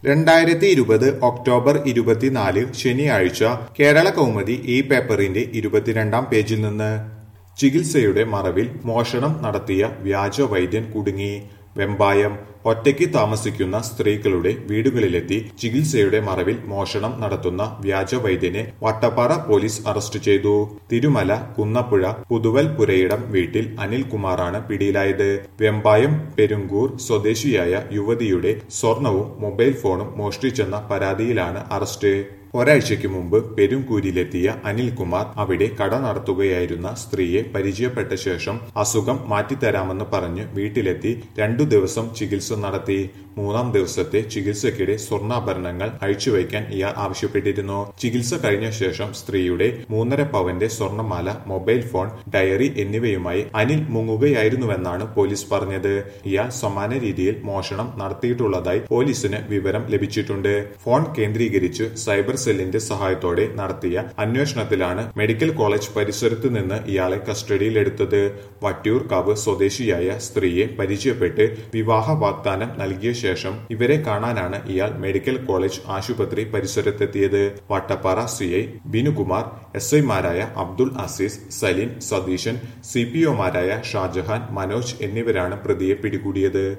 രണ്ടായിരത്തി ഇരുപത് ഒക്ടോബർ ഇരുപത്തിനാല് ശനിയാഴ്ച കേരള കൗമുദി ഈ പേപ്പറിന്റെ ഇരുപത്തിരണ്ടാം പേജിൽ നിന്ന് ചികിത്സയുടെ മറവിൽ മോഷണം നടത്തിയ വ്യാജ വൈദ്യൻ കുടുങ്ങി വെമ്പായം ഒറ്റയ്ക്ക് താമസിക്കുന്ന സ്ത്രീകളുടെ വീടുകളിലെത്തി ചികിത്സയുടെ മറവിൽ മോഷണം നടത്തുന്ന വ്യാജ വൈദ്യനെ വട്ടപ്പാറ പോലീസ് അറസ്റ്റ് ചെയ്തു തിരുമല കുന്നപ്പുഴ പുതുവൽ പുരയിടം വീട്ടിൽ അനിൽകുമാറാണ് പിടിയിലായത് വെമ്പായം പെരുങ്കൂർ സ്വദേശിയായ യുവതിയുടെ സ്വർണവും മൊബൈൽ ഫോണും മോഷ്ടിച്ചെന്ന പരാതിയിലാണ് അറസ്റ്റ് ഒരാഴ്ചയ്ക്ക് മുമ്പ് പെരുങ്കൂരിലെത്തിയ അനിൽകുമാർ അവിടെ കട നടത്തുകയായിരുന്ന സ്ത്രീയെ പരിചയപ്പെട്ട ശേഷം അസുഖം മാറ്റിത്തരാമെന്ന് പറഞ്ഞ് വീട്ടിലെത്തി രണ്ടു ദിവസം ചികിത്സ നടത്തി മൂന്നാം ദിവസത്തെ ചികിത്സയ്ക്കിടെ സ്വർണ്ണാഭരണങ്ങൾ അഴിച്ചുവയ്ക്കാൻ ഇയാൾ ആവശ്യപ്പെട്ടിരുന്നു ചികിത്സ കഴിഞ്ഞ ശേഷം സ്ത്രീയുടെ മൂന്നര പവന്റെ സ്വർണ്ണമാല മൊബൈൽ ഫോൺ ഡയറി എന്നിവയുമായി അനിൽ മുങ്ങുകയായിരുന്നുവെന്നാണ് പോലീസ് പറഞ്ഞത് ഇയാൾ സമാന രീതിയിൽ മോഷണം നടത്തിയിട്ടുള്ളതായി പോലീസിന് വിവരം ലഭിച്ചിട്ടുണ്ട് ഫോൺ കേന്ദ്രീകരിച്ച് സൈബർ സെല്ലിന്റെ സഹായത്തോടെ നടത്തിയ അന്വേഷണത്തിലാണ് മെഡിക്കൽ കോളേജ് പരിസരത്ത് നിന്ന് ഇയാളെ കസ്റ്റഡിയിലെടുത്തത് വട്ടിയൂർക്കാവ് സ്വദേശിയായ സ്ത്രീയെ പരിചയപ്പെട്ട് വിവാഹ വാഗ്ദാനം നൽകിയ ശേഷം ഇവരെ കാണാനാണ് ഇയാൾ മെഡിക്കൽ കോളേജ് ആശുപത്രി പരിസരത്തെത്തിയത് വട്ടപ്പാറ സിഐ ബിനുകുമാർ എസ് ഐമാരായ അബ്ദുൾ അസീസ് സലീം സതീശൻ സി പി ഒമാരായ ഷാജഹാൻ മനോജ് എന്നിവരാണ് പ്രതിയെ പിടികൂടിയത്